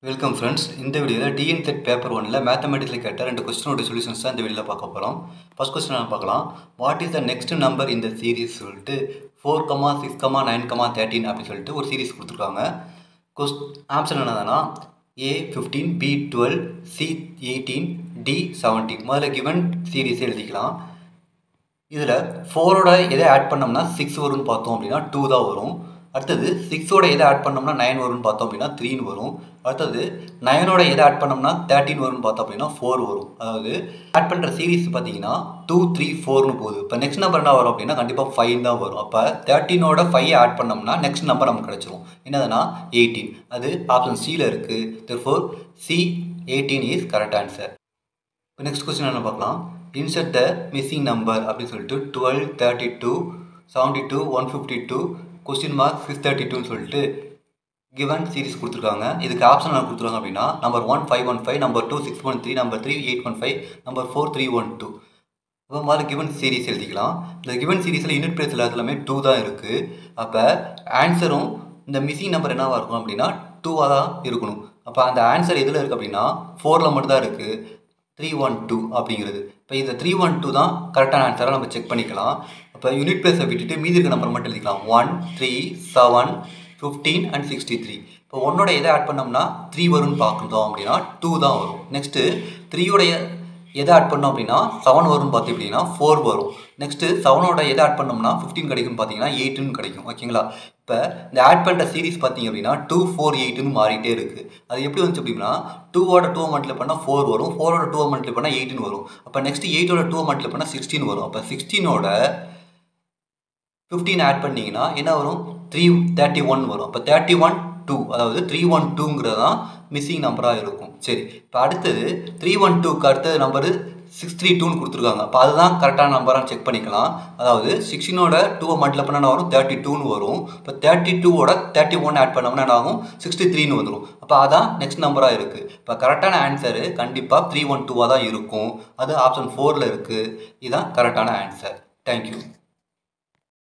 welcome friends இந்த வீடியோவில் TN set paper ஒன்னில் மேத்தமெட்டிக்ஸில் கேட்ட ரெண்டு கொஸ்டினோட சொல்யூஷன்ஸ் தான் இந்த வீடியோவில் பார்க்க போகிறோம் ஃபர்ஸ்ட் கொஸ்டின் நம்ம பார்க்கலாம் what is the next number இந்த சீரீஸ் சொல்லிட்டு four comma six comma nine comma thirteen அப்படின்னு சொல்லிட்டு ஒரு சீரீஸ் கொடுத்துருக்காங்க கொஸ்ட் ஆன்சர் என்னதுன்னா A fifteen B twelve C eighteen D seventeen முதல்ல கிவன் சீரீஸ் எழுதிக்கலாம் இதில் ஃபோரோட எதை ஆட் பண்ணோம்னா சிக்ஸ் வரும்னு பார்த்தோம் அப்படின்னா டூ தான் வரும் அடுத்தது சிக்ஸோட எதை ஆட் பண்ணோம்னா நைன் வரும்னு பார்த்தோம் அப்படின்னா த்ரீன்னு வரும் அடுத்தது நைனோட எதை ஆட் பண்ணோம்னா தேர்ட்டின் வரும்னு பார்த்தோம் அப்படின்னா ஃபோர் வரும் அதாவது ஆட் பண்ணுற சீரீஸ் பார்த்தீங்கன்னா டூ த்ரீ ஃபோர்னு போகுது இப்போ நெக்ஸ்ட் நம்பர் என்ன வரும் அப்படின்னா கண்டிப்பாக ஃபைவ் தான் வரும் அப்போ தேர்ட்டினோட ஃபைவ் ஆட் பண்ணோம்னா நெக்ஸ்ட் நம்பர் நமக்கு கிடச்சிரும் என்னதுன்னா எயிட்டீன் அது ஆப்ஷன் சியில் இருக்குது therefore C eighteen is correct answer இப்போ நெக்ஸ்ட் கொஸ்டின் என்ன பார்க்கலாம் இன்சர்ட் த மிஸ்ஸிங் நம்பர் அப்படின்னு சொல்லிட்டு twelve thirty two seventy two one fifty two question mark six thirty டூன்னு சொல்லிட்டு கிவன் சீரிஸ் கொடுத்துருக்காங்க இதுக்கு ஆப்ஷன் என்ன கொடுத்துருக்காங்க அப்படின்னா number one five one five number two six one three number three eight one five number four three one two இப்போ மாதிரி given series எழுதிக்கலாம் இந்த கிவன் சீரிஸில் யூனிட் பிளேஸ் எல்லாத்துலேயுமே டூ தான் இருக்குது அப்போ ஆன்சரும் இந்த மிஸ்ஸிங் நம்பர் என்னவாக இருக்கும் அப்படின்னா டூவாக தான் இருக்கணும் அப்போ அந்த ஆன்சர் எதில் இருக்குது அப்படின்னா ஃபோரில் மட்டும் தான் இருக்குது த்ரீ ஒன் டூ அப்படிங்கிறது இப்போ இந்த த்ரீ ஒன் டூ தான் கரெக்டான ஆன்சராக நம்ம செக் பண்ணிக்கலாம் அப்போ யூனிட் பிளேஸை விட்டுட்டு மீதி இருக்க நம்பர் மட்டும் எழுதிக்கலாம் one three seven fifteen and sixty three இப்போ ஒன்னோட எதை ஆட் பண்ணோம்னா த்ரீ வரும்னு பார்க்குறோம் அப்படின்னா டூ தான் வரும் நெக்ஸ்ட்டு த்ரீயோடைய எதை ஆட் பண்ணோம் அப்படின்னா செவன் வரும்னு பார்த்து அப்படின்னா ஃபோர் வரும் நெக்ஸ்ட்டு செவனோட எதை ஆட் பண்ணோம்னா ஃபிஃப்டீன் கிடைக்கும்னு பார்த்தீங்கன்னா எயிட்டுன்னு கிடைக்கும் ஓகேங்களா இப்போ இந்த ஆட் பண்ணுற சீரிஸ் பார்த்தீங்க அப்படின்னா டூ ஃபோர் எயிட்டுன்னு மாறிட்டே இருக்குது அது எப்படி வந்துச்சு அப்படின்னா டூவோட டூ மந்த்ல பண்ணால் ஃபோர் வரும் ஃபோரோட டூ மந்த்ல பண்ணால் எயிட்டின் வரும் அப்போ நெக்ஸ்ட் எயிட்டோட டூ மந்த்ல பண்ணால் சிக்ஸ்டீன் வரும் அப்போ சிக்ஸ்டீனோட ஃபிஃப்டீன் ஆட் பண்ணிங்கன்னா என்ன வரும் த்ரீ தேர்ட்டி ஒன் வரும் அப்போ தேர்ட்டி ஒன் டூ அதாவது த்ரீ ஒன் டூங்கிறது தான் மிஸ்ஸிங் நம்பராக இருக்கும் சரி இப்போ அடுத்தது த்ரீ ஒன் டூக்கு அடுத்தது நம்பரு சிக்ஸ் த்ரீ டூன்னு கொடுத்துருக்காங்க அப்போ அதுதான் கரெக்டான நம்பராக செக் பண்ணிக்கலாம் அதாவது சிக்ஸ்டீனோட டூவை மல்டில் பண்ணால் வரும் தேர்ட்டி டூன்னு வரும் இப்போ தேர்ட்டி டூவோட தேர்ட்டி ஒன் ஆட் பண்ணோம்னா என்ன ஆகும் சிக்ஸ்டி த்ரீன்னு வந்துடும் அப்போ அதான் நெக்ஸ்ட் நம்பராக இருக்குது இப்போ கரெக்டான ஆன்சரு கண்டிப்பாக த்ரீ ஒன் டூவாக தான் இருக்கும் அது ஆப்ஷன் ஃபோரில் இருக்குது இதுதான் கரெக்டான ஆன்சர் தேங்க்யூ